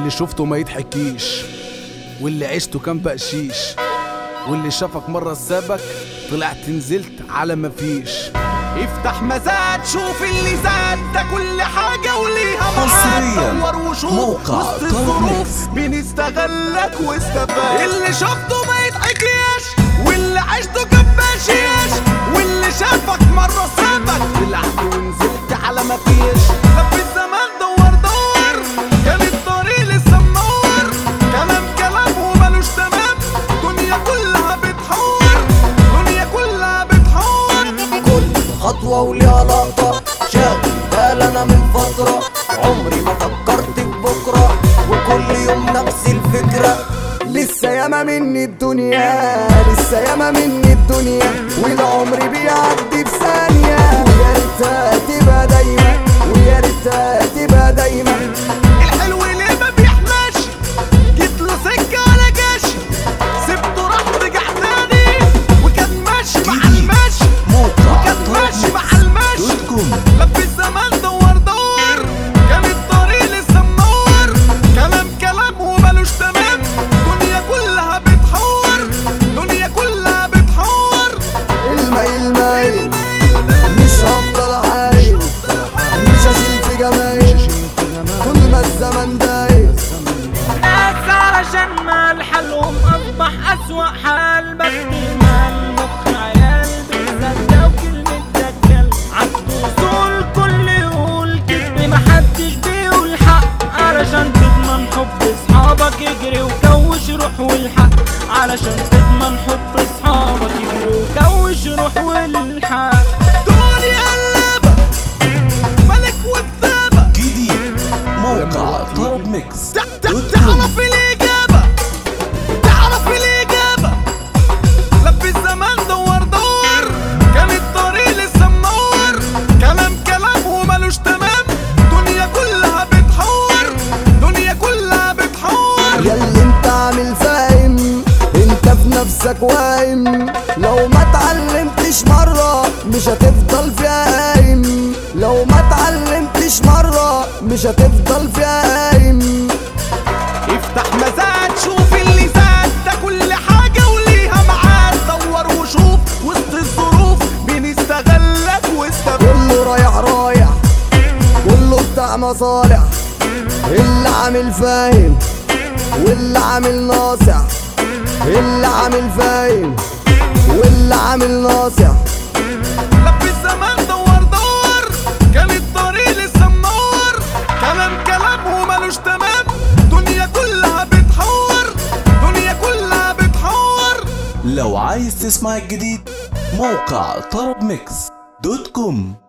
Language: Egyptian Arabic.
واللي شفته ما يضحكيش واللي عشته كان بقشيش واللي شافك مرة سابك طلعت نزلت على مفيش افتح مزاد شوف اللي زاد ده كل حاجة وليها حصرياً. معاد دور وشوف موقع وسط توب الظروف مين استغلك واستفاد اللي شفته ما يضحكيش واللي عشته كان بقشيش واللي شافك مرة سابك طلعت ونزلت على مفيش لف الزمان دور دور كان الطريق لسه منور كلام كلام ومالوش تمام دنيا كلها بتحور دنيا كلها بتحور كل خطوة وليها لقطة شغال أنا من فترة عمري ما فكرت في بكرة وكل يوم نفس الفكرة لسه ياما مني الدنيا لسه ياما مني الدنيا والعمر بيعدي في ثانية ويا ريتها تبقى دايما ويا ريتها تبقى دايما الحلو ليه ما بيحلاش جيت له سكة ولا جاش سبته راح رجع تاني وكان ماشي مع الماشي موقع وكان ماشي مع الماشي دوت كوم لف الزمان دور دور كان الطريق لسه منور كلام كلام ومالوش تمام دنيا كلها بتحور دنيا كلها بتحور المايل المايل مش هفضل عايل مش هشيل في جمايل طول ما الزمن داير ناس علشان مال حالهم اصبح اسوأ حال بس ما المخ عيال بيصدقوا كلمة دجال عنده وصول كل يقول كذب محدش بيقول حق علشان تضمن حب اصحابك اجري وكوش روح والحق علشان تضمن حب اصحابك اجري وكوش روح والحق دنيا قلبة ملك وكتابة جديد موقع طرب ميكس تع- تع- تعرف الإجابة تعرف الإجابة لف الزمان دور دور كان الطريق لسه منور كلام كلام ومالوش تمام دنيا كلها بتحور دنيا كلها بتحور ياللي انت عامل فاهم انت في نفسك واهم لو ما اتعلمتش مرة مش هتفضل فيها قايم لو ما اتعلمتش مرة مش هتفضل فيها قايم افتح مزاد شوف اللي زاد ده كل حاجة وليها معاد دور وشوف وسط الظروف مين استغلك واستفاد كله رايح رايح كله بتاع مصالح اللي عامل فاهم واللي عامل ناصح اللي عامل فاهم واللي عامل ناصح لف الزمان دور دور كان الطريق لسه منور كلام كلام ومالوش تمام دنيا كلها بتحور دنيا كلها بتحور لو عايز تسمع الجديد موقع طرب ميكس دوت كوم